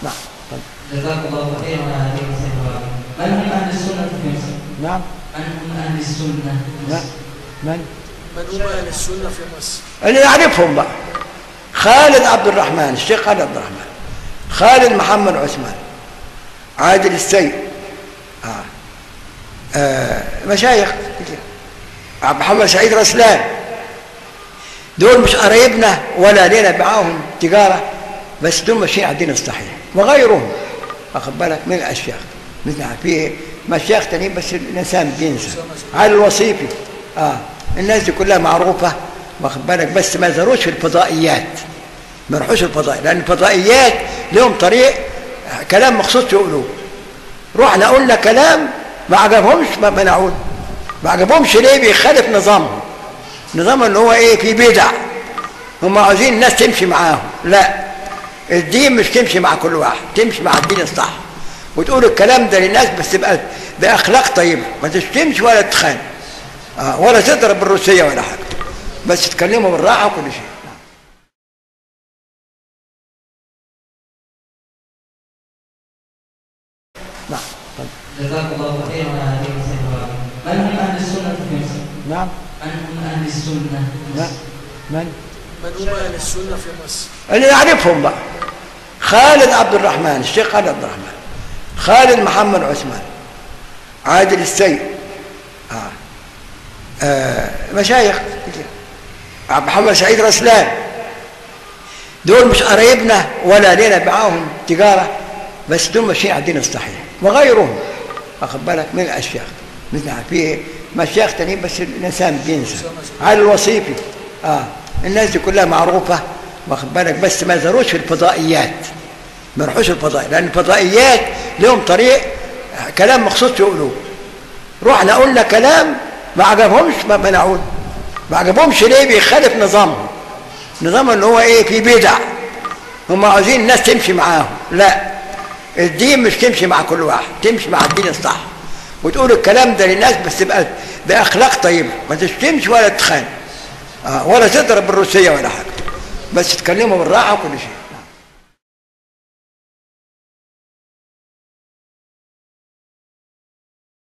نعم طيب. جزاك الله خيرا على هذه الفتوى من هم اهل السنه في مصر؟ نعم من هم اهل السنه؟ لا من من هم أهل السنة في مصر اللي نعرفهم بقى خالد عبد الرحمن الشيخ خالد عبد الرحمن خالد محمد عثمان عادل السيد آه. آه. مشايخ كتير عبد محمد سعيد رسلان دول مش قرايبنا ولا لنا معاهم تجارة بس دول ماشيين على الدين الصحيح وغيرهم واخد بالك من الأشياخ مثل في مشايخ تانيين بس الإنسان بينسى على الوصيفي اه الناس دي كلها معروفة واخد بالك بس ما زاروش في الفضائيات ما يروحوش الفضائيات لأن الفضائيات لهم طريق كلام مخصوص يقولوه رحنا قلنا كلام ما عجبهمش ما منعوه ما عجبهمش ليه بيخالف نظامهم نظام اللي هو ايه في بدع هم عاوزين الناس تمشي معاهم لا الدين مش تمشي مع كل واحد تمشي مع الدين الصح وتقول الكلام ده للناس بس تبقى باخلاق طيبه ما تشتمش ولا تتخانق آه ولا تضرب بالروسيه ولا حاجه بس تكلموا بالراحه وكل شيء نعم طيب. جزاك الله خيرا على هذه الفتوى من هم اهل السنه في مصر؟ نعم من هم اهل السنه؟ لا من من هم أهل السنة في مصر اللي نعرفهم بقى خالد عبد الرحمن الشيخ خالد عبد الرحمن خالد محمد عثمان عادل السيد آه. آه. مشايخ كتير عبد محمد سعيد رسلان دول مش قرايبنا ولا لنا معاهم تجارة بس دول ماشيين على الدين الصحيح وغيرهم واخد بالك من الأشياخ مثل في مشايخ تانيين بس الإنسان بينسى على الوصيفي آه. الناس دي كلها معروفة واخد بالك بس ما زاروش في الفضائيات ما يروحوش الفضائيات لأن الفضائيات لهم طريق كلام مخصوص يقولوه رحنا قلنا كلام ما عجبهمش ما منعوه ما عجبهمش ليه بيخالف نظامهم نظام اللي هو ايه في بدع هم عاوزين الناس تمشي معاهم لا الدين مش تمشي مع كل واحد تمشي مع الدين الصح وتقول الكلام ده للناس بس تبقى باخلاق طيبه ما تشتمش ولا تتخانق آه ولا تضرب بالروسيه ولا حاجه بس تكلموا بالراحه وكل شيء